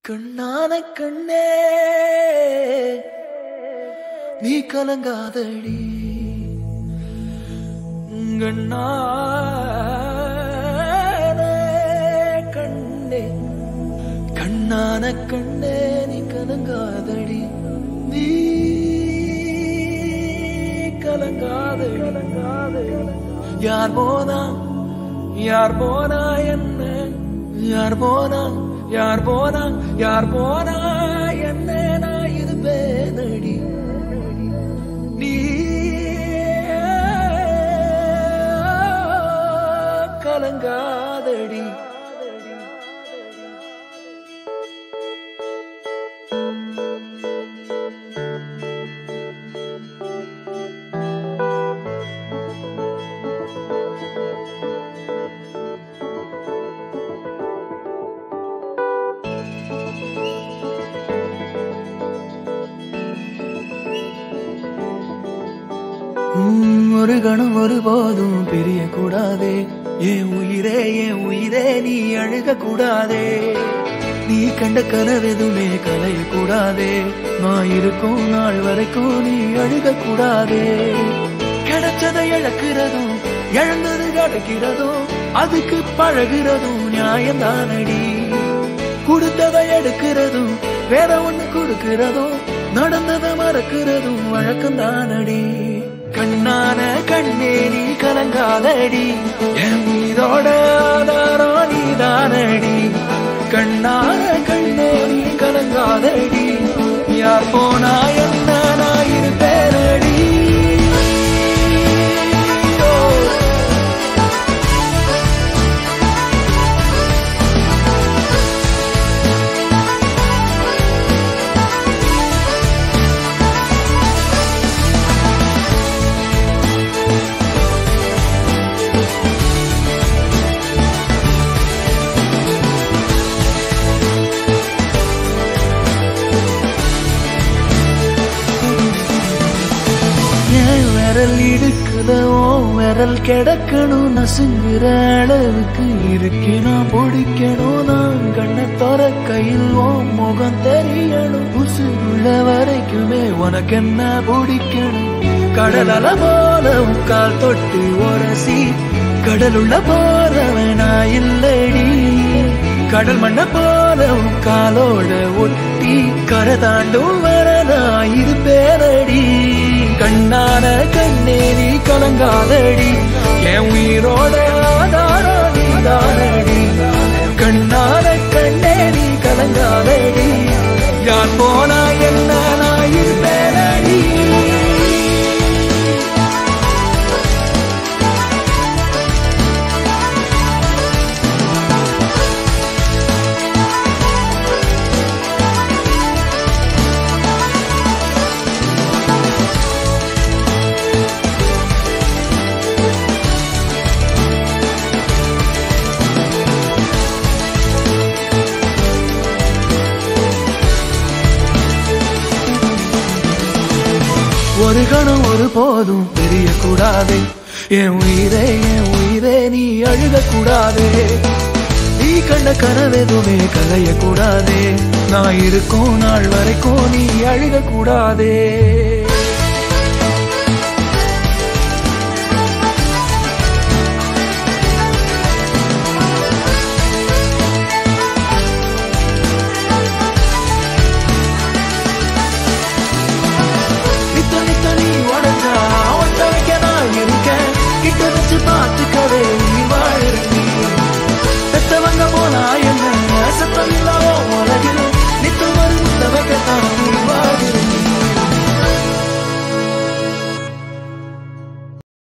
கண்ணான கண்ணே நீ கலங்காதடி கண்ணான கண்ணே கண்ணான கண்ணே நீ கலங்காதடி நீ கலங்காதடி யார் போனா யார் போனா என்ன யார் போனா யார் போனா யார் போனா என்ன நான் இருப்பேனடி நீ கலங்காதடி உம், ஒரு கணம் ஒருபோதும் பிரிய கூடாதே என் உயிரே என் உயிரே நீ அழுக கூடாதே நீ கண்ட கனவெதுமே கலைய கூடாதே நான் இருக்கும் நாள் வரைக்கும் நீ அழுக கூடாதே கிடைச்சதை இழக்கிறதும் இழந்தது கிடைக்கிறதும் அதுக்கு பழகிறதும் நியாயம்தானடி கொடுத்ததை எடுக்கிறதும் வேற ஒண்ணு கொடுக்கிறதும் நடந்ததை மறக்கிறதும் வழக்கம் தானடி கண்ணான கண்ணே நீ கலங்காதடி என் உயிரோட ஆதாரம் நீ தானடி கண்ணான கண்ணே நீ கலங்காதடி யார் போனா என்ன நான் இருப்பேனடி ஓ என் விரல் இடுக்குல ஓ விரல் கிடக்கணும் நசுங்குற அளவுக்கு இருக்கு நான் பிடிக்கணும் நான் கண்ணை தர கையில் ஓ முகம் தெரியணும் உசுருள்ள வரைக்குமே உனக்கு என்ன பிடிக்கணும் கடல் அல போல உன் கால் தொட்டு உரசி கடலுள்ள போறவன் நான் இல்லடி கடல் மண்ண போல உன் காலோட ஒட்டி கரை தாண்டும் வர நான் இருப்பேனடி கண்ணான கண்ணே நீ கலங்காதடி என் உயிரோட ஆதாரம் நீ தானடி கண்ணான கண்ணே நீ கலங்காதடி யார் போனா என்ன நான் இருப்பேனடி ஒரு கணம் ஒரு போதும் தெரிய கூடாதே என் உயிரே என் உயிரே நீ அழுக கூடாதே நீ கண்ட கனவெதுமே கலைய கூடாதே நான் இருக்கும் நாள் வரைக்கும் நீ அழுக கூடாதே